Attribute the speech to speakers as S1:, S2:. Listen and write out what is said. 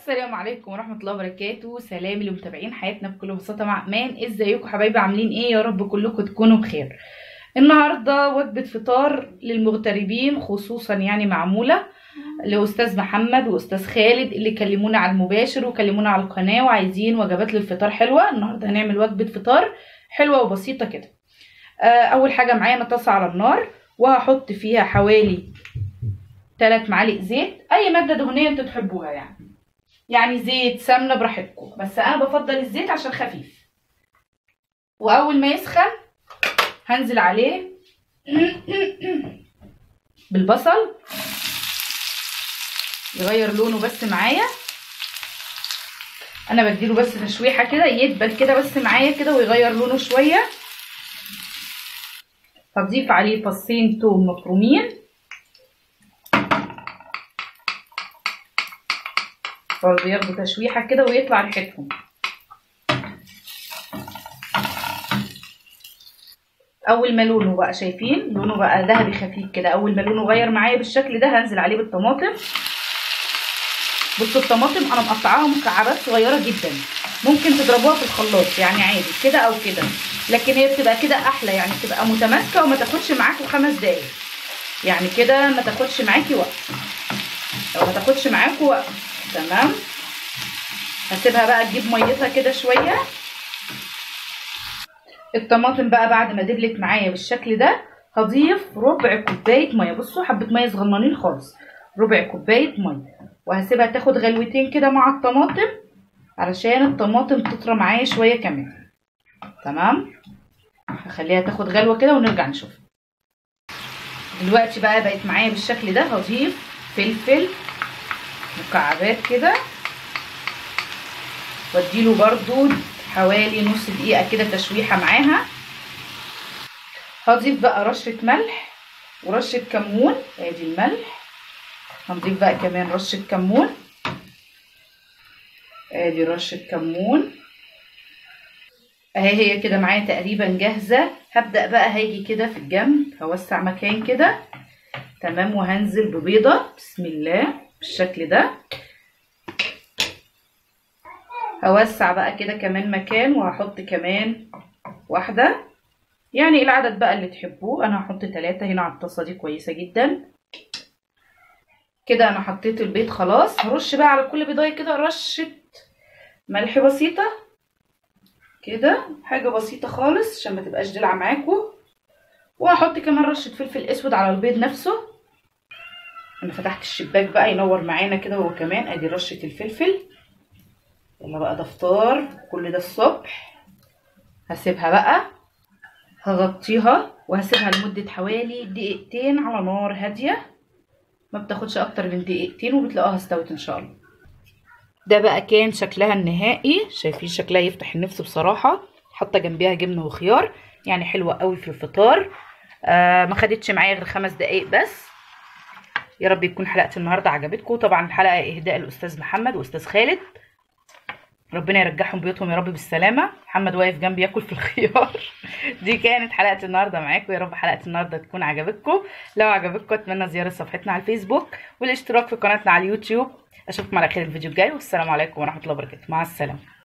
S1: السلام عليكم ورحمة الله وبركاته سلام لمتابعين حياتنا بكل بساطة مع أمان ازيكم حبايبي عاملين ايه يا رب كلكم تكونوا بخير النهاردة وجبة فطار للمغتربين خصوصا يعني معمولة لأستاذ محمد وأستاذ خالد اللي كلمونا على المباشر وكلمونا على القناة وعايزين وجبات للفطار حلوة النهاردة هنعمل وجبة فطار حلوة وبسيطة كده آه، أول حاجة معانا طاسة على النار وهحط فيها حوالي 3 معالق زيت أي مادة دهنية انتوا تحبوها يعني يعني زيت سمنه براحتكم بس انا بفضل الزيت عشان خفيف واول ما يسخن هنزل عليه بالبصل يغير لونه بس معايا انا بديله بس تشويحه كده يدبل كده بس معايا كده ويغير لونه شويه هضيف عليه فصين توم مفرومين برضه ياخدوا تشويحه كده ويطلع ريحتهم اول ما لونه بقى شايفين لونه بقى ذهبي خفيف كده اول ما لونه غير معايا بالشكل ده هنزل عليه بالطماطم بصوا الطماطم انا مقطعاها مكعبات صغيره جدا ممكن تضربوها في الخلاط يعني عادي كده او كده لكن هي بتبقى كده احلى يعني بتبقى متماسكه وما تاخدش معاكوا خمس دقايق يعني كده ما تاخدش معاكي وقت او ما تاخدش معاكوا وقت تمام هسيبها بقى تجيب ميتها كده شويه الطماطم بقى بعد ما دبلت معايا بالشكل ده هضيف ربع كوبايه ميه بصوا حبه ميه صغننين خالص ربع كوبايه ميه وهسيبها تاخد غلوتين كده مع الطماطم علشان الطماطم تطرى معايا شويه كمان تمام هخليها تاخد غلوه كده ونرجع نشوف دلوقتي بقى بقت معايا بالشكل ده هضيف فلفل مكعبات كده واديله برضو حوالي نص دقيقة كده تشويحة معاها هضيف بقى رشة ملح ورشة كمون ادي الملح هنضيف بقى كمان رشة كمون ادي رشة كمون اهي هي كده معايا تقريبا جاهزة هبدأ بقى هاجي كده في الجنب هوسع مكان كده تمام وهنزل ببيضة بسم الله بالشكل ده هوسع بقى كده كمان مكان وهحط كمان واحدة يعني العدد بقى اللي تحبوه انا هحط ثلاثة هنا على الطاسة دي كويسة جدا كده انا حطيت البيض خلاص هرش بقى على كل بيضاية كده رشة ملح بسيطة كده حاجة بسيطة خالص عشان ما تبقاش دلع معاكم وهحط كمان رشة فلفل اسود على البيض نفسه انا فتحت الشباك بقى ينور معانا كده هو كمان ادي رشة الفلفل يلا بقى ده فطار كل ده الصبح هسيبها بقى هغطيها وهسيبها لمدة حوالي دقيقتين على نار هادية ما بتاخدش اكتر من دقيقتين وبتلاقوها استوت ان شاء الله ده بقى كان شكلها النهائي شايفين شكلها يفتح النفس بصراحة حاطة جنبيها جبنة وخيار يعني حلوة قوي في الفطار آه ما خدتش معايا غير خمس دقايق بس يا رب يكون حلقه النهارده عجبتكم طبعا الحلقه اهداء الاستاذ محمد واستاذ خالد ربنا يرجعهم بيوتهم يا رب بالسلامه محمد واقف جنبي ياكل في الخيار دي كانت حلقه النهارده معاكم يا رب حلقه النهارده تكون عجبتكم لو عجبتكم اتمنى زياره صفحتنا على الفيسبوك والاشتراك في قناتنا على اليوتيوب اشوفكم على خير الفيديو الجاي والسلام عليكم ورحمه الله وبركاته مع السلامه